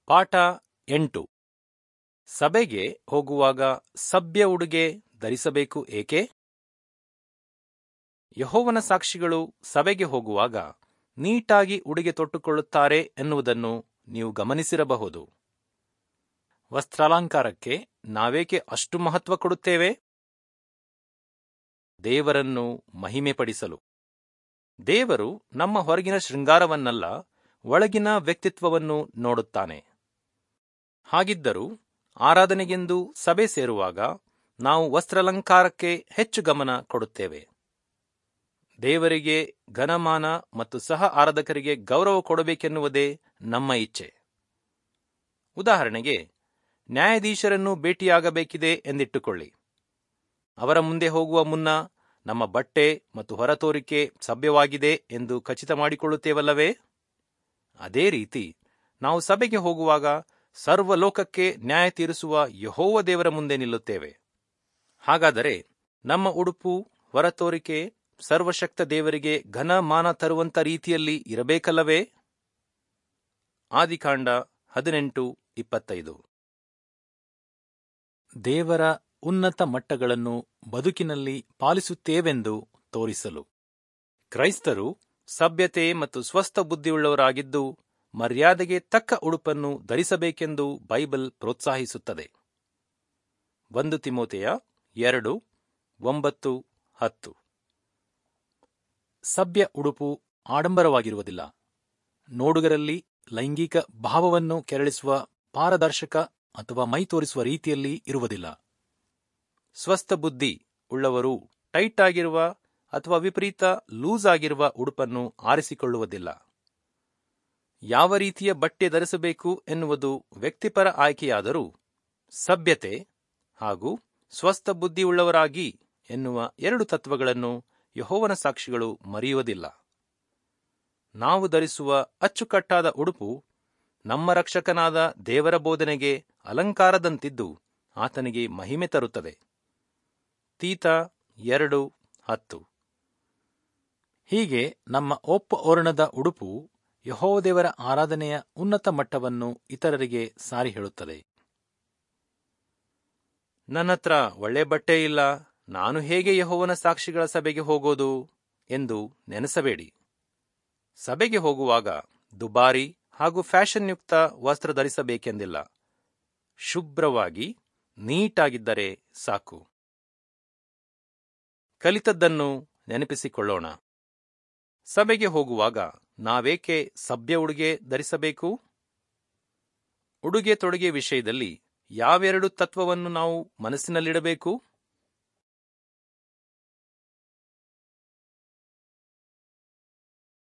ಪಾಠ ಎಂಟು ಸಭೆಗೆ ಹೋಗುವಾಗ ಸಭ್ಯ ಉಡುಗೆ ಧರಿಸಬೇಕು ಏಕೆ ಯಹೋವನ ಸಾಕ್ಷಿಗಳು ಸಭೆಗೆ ಹೋಗುವಾಗ ನೀಟಾಗಿ ಉಡುಗೆ ತೊಟ್ಟುಕೊಳ್ಳುತ್ತಾರೆ ಎನ್ನುವುದನ್ನು ನೀವು ಗಮನಿಸಿರಬಹುದು ವಸ್ತ್ರಾಲಂಕಾರಕ್ಕೆ ನಾವೇಕೆ ಅಷ್ಟು ಮಹತ್ವ ಕೊಡುತ್ತೇವೆ ದೇವರನ್ನು ಮಹಿಮೆಪಡಿಸಲು ದೇವರು ನಮ್ಮ ಹೊರಗಿನ ಶೃಂಗಾರವನ್ನಲ್ಲ ಒಳಗಿನ ವ್ಯಕ್ತಿತ್ವವನ್ನು ನೋಡುತ್ತಾನೆ ಹಾಗಿದ್ದರೂ ಆರಾಧನೆಗೆಂದು ಸಭೆ ಸೇರುವಾಗ ನಾವು ವಸ್ತ್ರಾಲಂಕಾರಕ್ಕೆ ಹೆಚ್ಚು ಗಮನ ಕೊಡುತ್ತೇವೆ ದೇವರಿಗೆ ಘನಮಾನ ಮತ್ತು ಸಹ ಆರಾಧಕರಿಗೆ ಗೌರವ ಕೊಡಬೇಕೆನ್ನುವುದೇ ನಮ್ಮ ಇಚ್ಛೆ ಉದಾಹರಣೆಗೆ ನ್ಯಾಯಾಧೀಶರನ್ನು ಭೇಟಿಯಾಗಬೇಕಿದೆ ಎಂದಿಟ್ಟುಕೊಳ್ಳಿ ಅವರ ಮುಂದೆ ಹೋಗುವ ಮುನ್ನ ನಮ್ಮ ಬಟ್ಟೆ ಮತ್ತು ಹೊರತೋರಿಕೆ ಸಭ್ಯವಾಗಿದೆ ಎಂದು ಖಚಿತ ಮಾಡಿಕೊಳ್ಳುತ್ತೇವಲ್ಲವೇ ಅದೇ ರೀತಿ ನಾವು ಸಭೆಗೆ ಹೋಗುವಾಗ ಸರ್ವಲೋಕಕ್ಕೆ ನ್ಯಾಯ ತೀರಿಸುವ ಯಹೋವ ದೇವರ ಮುಂದೆ ನಿಲ್ಲುತ್ತೇವೆ ಹಾಗಾದರೆ ನಮ್ಮ ಉಡುಪು ಹೊರತೋರಿಕೆ ಸರ್ವಶಕ್ತ ದೇವರಿಗೆ ಘನ ಮಾನ ತರುವಂತ ರೀತಿಯಲ್ಲಿ ಇರಬೇಕಲ್ಲವೇ ಆದಿಕಾಂಡ ಹದಿನೆಂಟು ಇಪ್ಪತ್ತೈದು ದೇವರ ಉನ್ನತ ಮಟ್ಟಗಳನ್ನು ಬದುಕಿನಲ್ಲಿ ಪಾಲಿಸುತ್ತೇವೆಂದು ತೋರಿಸಲು ಕ್ರೈಸ್ತರು ಸಭ್ಯತೆ ಮತ್ತು ಸ್ವಸ್ಥ ಬುದ್ಧಿಯುಳ್ಳವರಾಗಿದ್ದು ಮರ್ಯಾದೆಗೆ ತಕ್ಕ ಉಡುಪನ್ನು ಧರಿಸಬೇಕೆಂದು ಬೈಬಲ್ ಪ್ರೋತ್ಸಾಹಿಸುತ್ತದೆ ಒಂದು ತಿಮೋತೆಯ ಎರಡು ಒಂಬತ್ತು ಹತ್ತು ಸಭ್ಯ ಉಡುಪು ಆಡಂಬರವಾಗಿರುವುದಿಲ್ಲ ನೋಡುಗರಲ್ಲಿ ಲೈಂಗಿಕ ಭಾವವನ್ನು ಕೆರಳಿಸುವ ಪಾರದರ್ಶಕ ಅಥವಾ ಮೈ ತೋರಿಸುವ ರೀತಿಯಲ್ಲಿ ಇರುವುದಿಲ್ಲ ಸ್ವಸ್ಥ ಬುದ್ಧಿ ಉಳ್ಳವರು ಟೈಟ್ ಆಗಿರುವ ಅಥವಾ ವಿಪರೀತ ಲೂಸ್ ಆಗಿರುವ ಉಡುಪನ್ನು ಆರಿಸಿಕೊಳ್ಳುವುದಿಲ್ಲ ಯಾವ ರೀತಿಯ ಬಟ್ಟೆ ಧರಿಸಬೇಕು ಎನ್ನುವುದು ವ್ಯಕ್ತಿಪರ ಆಯ್ಕೆಯಾದರೂ ಸಭ್ಯತೆ ಹಾಗೂ ಸ್ವಸ್ಥ ಬುದ್ಧಿಯುಳ್ಳವರಾಗಿ ಎನ್ನುವ ಎರಡು ತತ್ವಗಳನ್ನು ಯಹೋವನ ಸಾಕ್ಷಿಗಳು ಮರೆಯುವುದಿಲ್ಲ ನಾವು ಧರಿಸುವ ಅಚ್ಚುಕಟ್ಟಾದ ಉಡುಪು ನಮ್ಮ ರಕ್ಷಕನಾದ ದೇವರ ಬೋಧನೆಗೆ ಅಲಂಕಾರದಂತಿದ್ದು ಆತನಿಗೆ ಮಹಿಮೆ ತರುತ್ತದೆ ತೀತ ಎರಡು ಹತ್ತು ಹೀಗೆ ನಮ್ಮ ಒಪ್ಪ ಓರಣದ ಉಡುಪು ಯಹೋದೇವರ ಆರಾಧನೆಯ ಉನ್ನತ ಮಟ್ಟವನ್ನು ಇತರರಿಗೆ ಸಾರಿ ಹೇಳುತ್ತದೆ ನನ್ನತ್ರ ಒಳ್ಳೆ ಬಟ್ಟೆ ಇಲ್ಲ ನಾನು ಹೇಗೆ ಯಹೋವನ ಸಾಕ್ಷಿಗಳ ಸಭೆಗೆ ಹೋಗೋದು ಎಂದು ನೆನೆಸಬೇಡಿ ಸಭೆಗೆ ಹೋಗುವಾಗ ದುಬಾರಿ ಹಾಗೂ ಫ್ಯಾಷನ್ಯುಕ್ತ ವಸ್ತ್ರ ಧರಿಸಬೇಕೆಂದಿಲ್ಲ ಶುಭ್ರವಾಗಿ ನೀಟಾಗಿದ್ದರೆ ಸಾಕು ಕಲಿತದ್ದನ್ನು ನೆನಪಿಸಿಕೊಳ್ಳೋಣ ಸಭೆಗೆ ಹೋಗುವಾಗ ನಾವೇಕೆ ಸಭ್ಯ ಉಡುಗೆ ಧರಿಸಬೇಕು ಉಡುಗೆ ತೊಡುಗೆ ವಿಷಯದಲ್ಲಿ ಯಾವೆರಡು ತತ್ವವನ್ನು ನಾವು ಮನಸ್ಸಿನಲ್ಲಿಡಬೇಕು